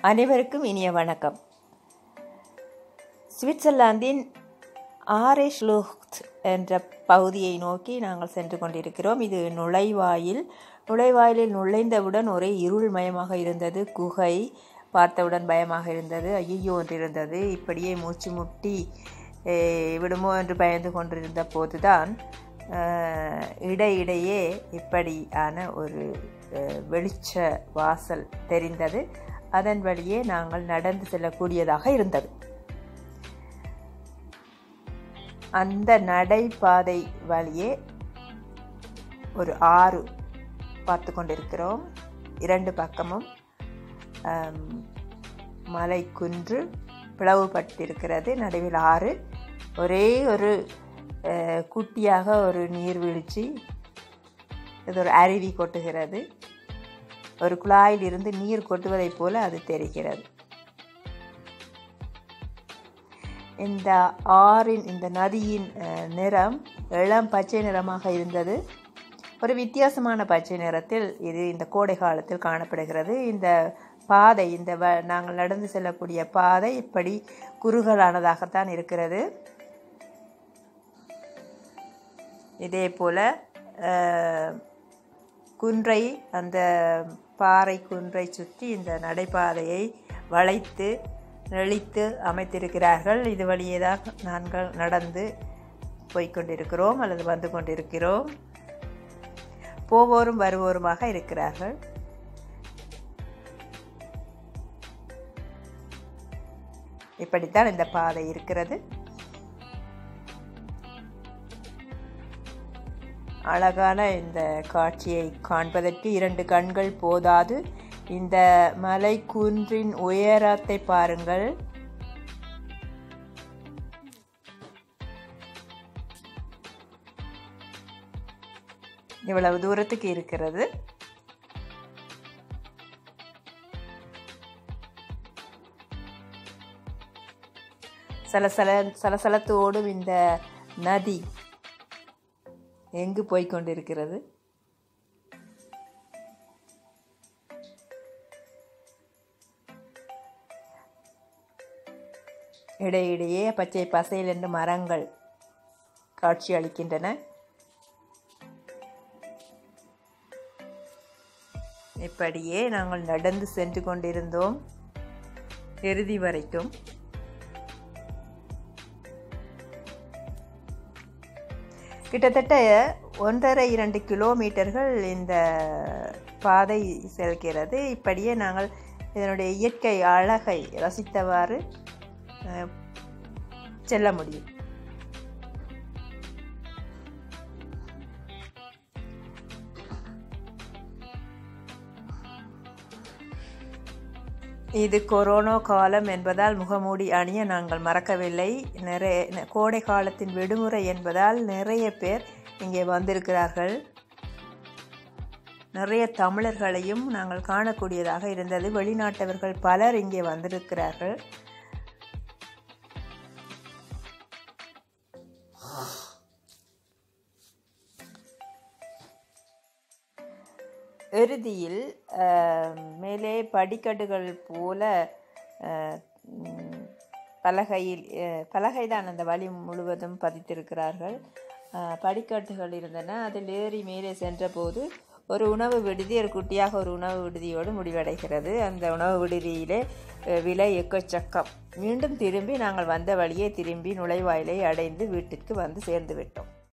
அனைவருக்கும் இனிய வணக்கம் சுவிட்சர்லாந்தின் ஆரேஷ்லுஹ்த் என்ற பகுதியை நோக்கி நாங்கள் சென்று கொண்டிருக்கிறோம் இது நுழைவாயில் நுழைவாயிலில் நுழைந்தவுடன் ஒரே இருள்மயமாக இருந்தது குகை பார்த்தவுடன் பயமாக இருந்தது ஐயோ என்று இருந்தது இப்படியே மூச்சு முட்டி eh, விடுமோ என்று பயந்து கொண்டிருந்த போதுதான் அஹ், இடையிடையே இப்படியான ஒரு அஹ், வெளிச்ச வாசல் தெரிந்தது அதன் வழியே நாங்கள் நடந்து செல்லக்கூடியதாக இருந்தது அந்த நடைபாதை வழியே ஒரு ஆறு பார்த்து கொண்டிருக்கிறோம் இரண்டு பக்கமும் ஆம், மலை குன்று பிளவுபட்டிருக்கிறது நடுவில் ஆறு ஒரே ஒரு அஹ், குட்டியாக ஒரு நீர்வீழ்ச்சி இது ஒரு அருவி கொட்டுகிறது ஒரு குழாயில் இருந்து நீர் கொட்டுவதைப் போல அது தெரிகிறது இந்த ஆறின் இந்த நதியின் அஹ், நிறம் இளம் பச்சை நிறமாக இருந்தது ஒரு வித்தியாசமான பச்சை நிறத்தில் இது இந்த கோடை காலத்தில் காணப்படுகிறது இந்த பாதை இந்த வ நாங்கள் நடந்து செல்லக்கூடிய பாதை இப்படி குறுகலானதாகத்தான் இருக்கிறது இதே போல அஹ், குன்றை அந்த பாறை குன்றை சுற்றி இந்த நடைபாதையை வளைத்து நெளித்து அமைத்திருக்கிறார்கள் இது வழியே தான் நாங்கள் நடந்து போய்க்கொண்டிருக்கிறோம் அல்லது வந்து கொண்டிருக்கிறோம் போவோரும் வருவோருமாக இருக்கிறார்கள் இப்படித்தான் இந்த பாதை இருக்கிறது அழகான இந்த காட்சியை காண்பதற்கு இரண்டு கண்கள் போதாது இந்த மலை குன்றின் உயரத்தை பாருங்கள் இவ்வளவு தூரத்துக்கு இருக்கிறது சலசல சலசலத்து ஓடும் இந்த நதி எங்கு போய்க் கொண்டிருக்கிறது இடையிடையே பச்சை பசையில் என்று மரங்கள் காட்சி அளிக்கின்றன இப்படியே நாங்கள் நடந்து சென்று கொண்டிருந்தோம் இறுதி வரைக்கும் கிட்டத்தட்ட ஒன்றரை இரண்டு கிலோமீட்டர்கள் இந்த பாதை செல்கிறது இப்படியே நாங்கள் இதனுடைய இயற்கை அழகை ரசித்தவாறு அஹ், செல்ல முடியும் இது கொரோனா காலம் என்பதால் முகமூடி அணிய நாங்கள் மறக்கவில்லை நிறைய கோடை காலத்தின் விடுமுறை என்பதால் நிறைய பேர் இங்கே வந்திருக்கிறார்கள் நிறைய தமிழர்களையும் நாங்கள் காணக்கூடியதாக இருந்தது வெளிநாட்டவர்கள் பலர் இங்கே வந்திருக்கிறார்கள் இறுதியில் அஹ், மேலே படிக்கட்டுகள் போல அஹ், ம், பலகையில் அஹ், பலகைதான் அந்த வழி முழுவதும் பதித்திருக்கிறார்கள் அஹ், படிக்கட்டுகள் இருந்தன அதில் ஏறி மேலே சென்றபோது ஒரு உணவு விடுதி ஒரு குட்டியாக ஒரு உணவு விடுதியோடு முடிவடைகிறது அந்த உணவு விடுதியிலே அஹ், விலை எக்கச்சக்கம் மீண்டும் திரும்பி நாங்கள் வந்த வழியே திரும்பி நுழைவாயிலை அடைந்து வீட்டிற்கு வந்து சேர்ந்து விட்டோம்